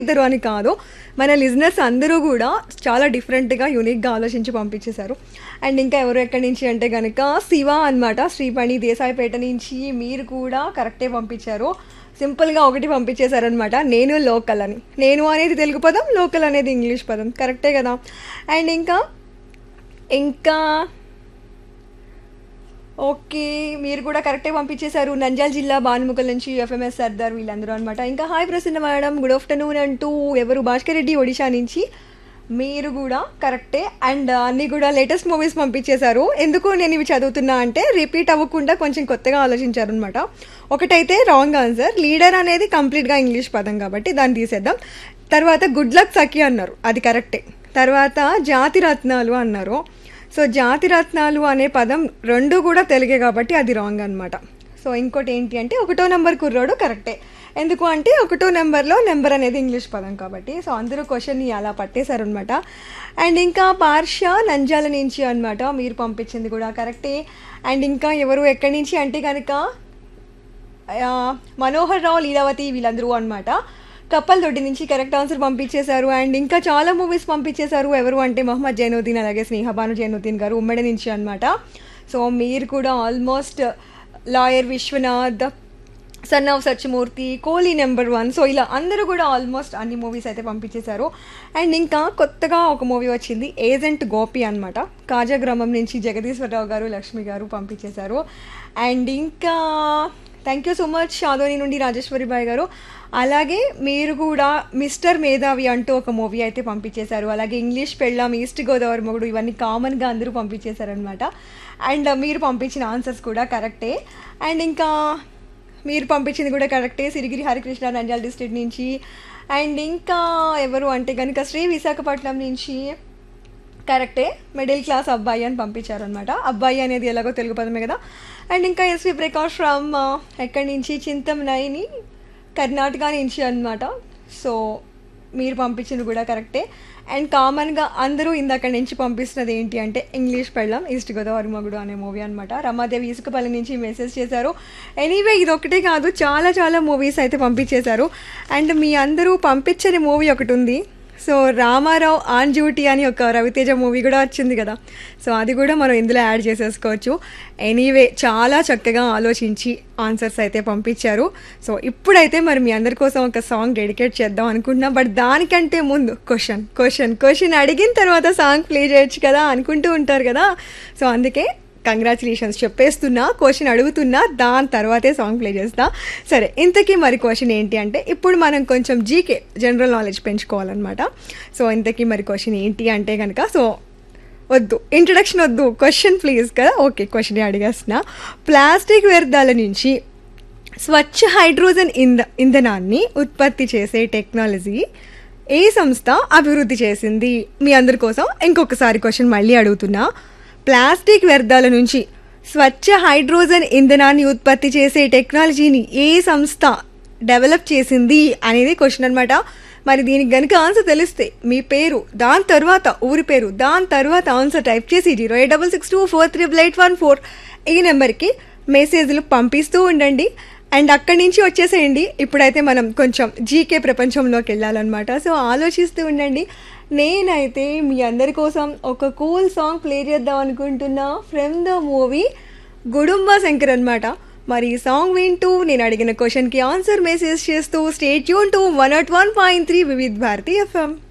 ఇద్దరు అని కాదు మన లిజినెస్ అందరూ కూడా చాలా డిఫరెంట్గా యూనిక్గా ఆలోచించి పంపించేశారు అండ్ ఇంకా ఎవరు ఎక్కడి నుంచి అంటే కనుక శివ అనమాట శ్రీపణి దేశాయిపేట నుంచి మీరు కూడా కరెక్టే పంపించారు సింపుల్గా ఒకటి పంపించేశారనమాట నేను లోకల్ అని నేను అనేది తెలుగు పదం లోకల్ అనేది ఇంగ్లీష్ పదం కరెక్టే కదా అండ్ ఇంకా ఇంకా ఓకే మీరు కూడా కరెక్టే పంపించేశారు నంజాల్ జిల్లా భానుముఖల్ నుంచి ఎఫ్ఎంఎస్ సర్దార్ వీళ్ళందరూ అనమాట ఇంకా hi Prasanna madam good afternoon అంటూ ఎవరు భాస్కర్ రెడ్డి ఒడిషా నుంచి మీరు కూడా కరెక్టే అండ్ అన్నీ కూడా లేటెస్ట్ మూవీస్ పంపించేశారు ఎందుకు నేను ఇవి చదువుతున్నా అంటే రిపీట్ అవ్వకుండా కొంచెం కొత్తగా ఆలోచించారు అనమాట ఒకటైతే రాంగ్ ఆన్సర్ లీడర్ అనేది కంప్లీట్గా ఇంగ్లీష్ పదం కాబట్టి దాన్ని తీసేద్దాం తర్వాత గుడ్ లక్ సఖి అన్నారు అది కరెక్టే తర్వాత జాతి రత్నాలు అన్నారు సో జాతి రత్నాలు అనే పదం రెండు కూడా తెలుగే కాబట్టి అది రాంగ్ అనమాట సో ఇంకోటి ఏంటి అంటే ఒకటో నెంబర్ కుర్రోడు కరెక్టే ఎందుకు అంటే ఒకటో నెంబర్లో నెంబర్ అనేది ఇంగ్లీష్ పదం కాబట్టి సో అందరూ క్వశ్చన్ని అలా పట్టేశారనమాట అండ్ ఇంకా పార్ష నంజాల నుంచి అనమాట మీరు పంపించింది కూడా కరెక్టే అండ్ ఇంకా ఎవరు ఎక్కడి నుంచి అంటే కనుక ఆ, మనోహర్ రావు లీలావతి వీళ్ళందరూ అనమాట కప్పల్ దొడ్డి నుంచి కరెక్ట్ ఆన్సర్ పంపించేశారు అండ్ ఇంకా చాలా మూవీస్ పంపించేశారు ఎవరు అంటే మహమ్మద్ జైనుద్దీన్ అలాగే స్నేహబాను జైనుద్దీన్ గారు ఉమ్మడి నుంచి అనమాట సో మీరు కూడా almost lawyer Vishwanath son of Satyamurthy Kohli number one so ఇలా అందరూ కూడా ఆల్మోస్ట్ అన్ని మూవీస్ అయితే పంపించేశారు అండ్ ఇంకా కొత్తగా ఒక మూవీ వచ్చింది ఏజెంట్ గోపి అనమాట కాజా గ్రామం నుంచి జగదీశ్వరరావు గారు లక్ష్మి గారు పంపించేశారు అండ్ ఇంకా thank you so much Shadoni నుండి రాజేశ్వరి బాయ్ గారు అలాగే మీరు కూడా మిస్టర్ మేధావి అంటూ ఒక మూవీ అయితే పంపించేశారు అలాగే ఇంగ్లీష్ పెళ్ళాం ఈస్ట్ గోదావరి మొగుడు ఇవన్నీ కామన్గా అందరూ పంపించేశారనమాట అండ్ మీరు పంపించిన ఆన్సర్స్ కూడా కరెక్టే అండ్ ఇంకా మీరు పంపించింది కూడా కరెక్టే సిరిగిరి హరికృష్ణ నంద్యాల డిస్ట్రిక్ట్ నుంచి అండ్ ఇంకా ఎవరు అంటే కనుక శ్రీ విశాఖపట్నం నుంచి కరెక్టే మిడిల్ క్లాస్ అబ్బాయి అని పంపించారనమాట అబ్బాయి అనేది ఎలాగో తెలుగు పదమే కదా అండ్ ఇంకా ఎస్వి ప్రకాష్ ఫ్రమ్ ఎక్కడి నుంచి చింతమనైని కర్ణాటక నుంచి అనమాట సో మీరు పంపించింది కూడా కరెక్టే అండ్ కామన్గా అందరూ ఇందాక నుంచి పంపిస్తున్నది ఏంటి అంటే ఇంగ్లీష్ పెళ్ళం ఈస్ట్ గోదావరి మగుడు అనే మూవీ అనమాట రమాదేవి ఇసుకపల్లి నుంచి మెసేజ్ చేశారు ఎనీవే ఇది ఒకటే కాదు చాలా చాలా మూవీస్ అయితే పంపించేశారు అండ్ మీ అందరూ పంపించని మూవీ ఒకటి ఉంది సో రామారావు ఆన్ డ్యూటీ అని ఒక రవితేజ మూవీ కూడా వచ్చింది కదా సో అది కూడా మనం ఇందులో యాడ్ చేసేసుకోవచ్చు ఎనీవే చాలా చక్కగా ఆలోచించి ఆన్సర్స్ అయితే పంపించారు సో ఇప్పుడైతే మరి మీ అందరి కోసం ఒక సాంగ్ డెడికేట్ చేద్దాం అనుకుంటున్నా బట్ దానికంటే ముందు క్వశ్చన్ క్వశ్చన్ క్వశ్చన్ అడిగిన తర్వాత సాంగ్ ప్లే చేయొచ్చు కదా అనుకుంటూ ఉంటారు కదా సో అందుకే కంగ్రాచులేషన్స్ చెప్పేస్తున్నా క్వశ్చన్ అడుగుతున్నా దాని తర్వాతే సాంగ్ ప్లే చేస్తా సరే ఇంతకీ మరి క్వశ్చన్ ఏంటి అంటే ఇప్పుడు మనం కొంచెం జీకే జనరల్ నాలెడ్జ్ పెంచుకోవాలన్నమాట సో ఇంతకీ మరి క్వశ్చన్ ఏంటి అంటే కనుక సో వద్దు ఇంట్రడక్షన్ వద్దు క్వశ్చన్ ప్లీజ్ కదా ఓకే క్వశ్చన్ అడిగేస్తున్నా ప్లాస్టిక్ వ్యర్థాల నుంచి స్వచ్ఛ హైడ్రోజన్ ఇంధ ఇంధనాన్ని ఉత్పత్తి చేసే టెక్నాలజీ ఏ సంస్థ అభివృద్ధి చేసింది మీ అందరి కోసం ఇంకొకసారి క్వశ్చన్ మళ్ళీ అడుగుతున్నా ప్లాస్టిక్ వ్యర్థాల నుంచి స్వచ్ఛ హైడ్రోజన్ ఇంధనాన్ని ఉత్పత్తి చేసే టెక్నాలజీని ఏ సంస్థ డెవలప్ చేసింది అనేది క్వశ్చన్ అనమాట మరి దీనికి గనుక ఆన్సర్ తెలిస్తే మీ పేరు దాని తర్వాత ఊరి పేరు దాని తర్వాత ఆన్సర్ టైప్ చేసి zero eight double six two four triple eight one four ఈ నెంబర్కి మెసేజ్లు పంపిస్తూ ఉండండి అండ్ అక్కడి నుంచి వచ్చేసేయండి ఇప్పుడైతే మనం కొంచెం జీకే ప్రపంచంలోకి వెళ్ళాలన్నమాట సో ఆలోచిస్తూ ఉండండి నేనైతే మీ అందరి కోసం ఒక కూల్ సాంగ్ ప్లే చేద్దాం అనుకుంటున్నా from the movie Gudumba Shankar అనమాట మరి ఈ సాంగ్ వింటూ నేను అడిగిన క్వశ్చన్కి ఆన్సర్ మెసేజ్ చేస్తూ స్టేట్ యూన్ to one nought one point three Vividh Bharati FM